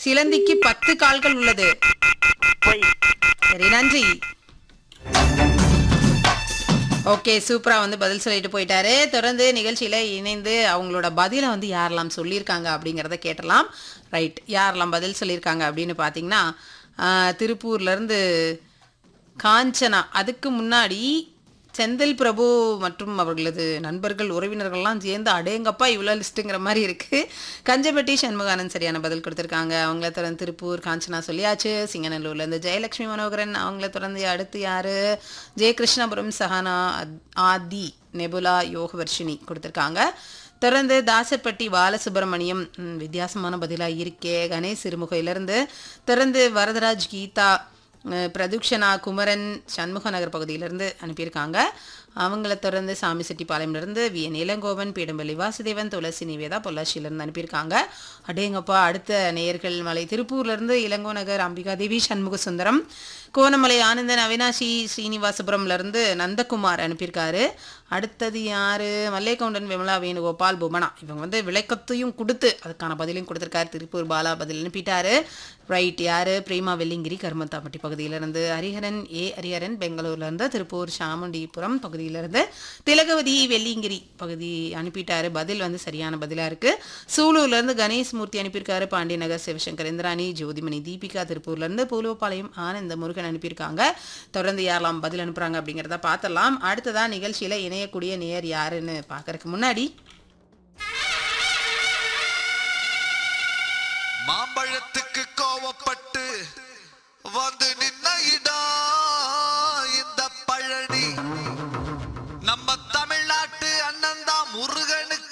சிலந்திக்கு பத்து கால்கள் உள்ளது பொய் சரி நன்றி ஓகே சூப்பரா வந்து பதில் சொல்லிட்டு போயிட்டாரு தொடர்ந்து நிகழ்ச்சியில இணைந்து அவங்களோட பதிலை வந்து யாரெல்லாம் சொல்லியிருக்காங்க அப்படிங்கிறத கேட்டலாம் ரைட் யாரெல்லாம் பதில் சொல்லியிருக்காங்க அப்படின்னு பார்த்தீங்கன்னா ஆஹ், திருப்பூர்ல இருந்து காஞ்சனா அதுக்கு முன்னாடி செந்தில் பிரபு மற்றும் அவர்களது நண்பர்கள் உறவினர்கள்லாம் சேர்ந்து அடேங்கப்பா இவ்வளோ லிஸ்ட்டுங்கிற மாதிரி இருக்கு கஞ்சப்பட்டி சண்முகானந்த் சரியான பதில் கொடுத்துருக்காங்க அவங்கள தொடர்ந்து திருப்பூர் காஞ்சனா சொல்லியாச்சு சிங்கநல்லூர்ல இருந்து ஜெயலட்சுமி மனோகரன் அவங்கள தொடர்ந்து அடுத்து யாரு ஜெய கிருஷ்ணபுரம் சஹானா அத்- ஆதி நெபுலா யோகவர்ஷினி கொடுத்துருக்காங்க தொடர்ந்து தாசர்பட்டி பாலசுப்ரமணியம் ம், வித்தியாசமான பதிலாக இருக்கே கணேஷ் சிறுமுகையிலிருந்து தொடர்ந்து வரதராஜ் கீதா அஹ், பிரதுக்ஷனா குமரன் சண்முக நகர் பகுதியிலிருந்து அனுப்பியிருக்காங்க அவங்கள தொடர்ந்து சாமி செட்டிப்பாளையம்லேருந்து வி என் இளங்கோவன் பீடம்பள்ளி வாசுதேவன் துளசி நிவேதா பொள்ளாச்சியிலேருந்து அனுப்பியிருக்காங்க அடேங்கப்பா அடுத்த நேயர்கள் மலை திருப்பூர்லேருந்து இளங்கோ நகர் அம்பிகா தேவி சண்முக சுந்தரம் கோணமலை ஆனந்தன் அவினாஷி ஸ்ரீனிவாசபுரம்லேருந்து நந்தகுமார் அனுப்பியிருக்காரு அடுத்தது யாரு மல்லேகவுண்டன் விமலா வேணுகோபால் புவனா இவங்க வந்து விளக்கத்தையும் கொடுத்து அதுக்கான பதிலையும் கொடுத்துருக்காரு திருப்பூர் பாலா பதில் அனுப்பிட்டாரு ரைட் யாரு பிரேமா வெள்ளிங்கிரி கருமத்தாப்பட்டி பகுதியிலிருந்து ஹரிஹரன் ஏ ஹரிஹரன் பெங்களூர்ல இருந்து திருப்பூர் சாமுண்டிபுரம் பகுதியிலிருந்து திலகவதி வெள்ளிங்கிரி பகுதி அனுப்பிட்டாரு பதில் வந்து சரியான பதிலா இருக்கு சூலூர்ல இருந்து கணேஷ் மூர்த்தி அனுப்பியிருக்காரு பாண்டிய நகர் சிவசங்கர் இந்திராணி ஜோதிமணி தீபிகா திருப்பூர்ல இருந்து பூலோபாளையம் ஆனந்த முருகன் அனுப்பியிருக்காங்க தொடர்ந்து யாரெல்லாம் பதில் அனுப்புறாங்க அப்படிங்கிறத பார்த்தலாம் அடுத்ததா நிகழ்ச்சியில இணையக்கூடிய நேயர் யாருன்னு பார்க்கறதுக்கு முன்னாடி மாம்பழத்துக்கு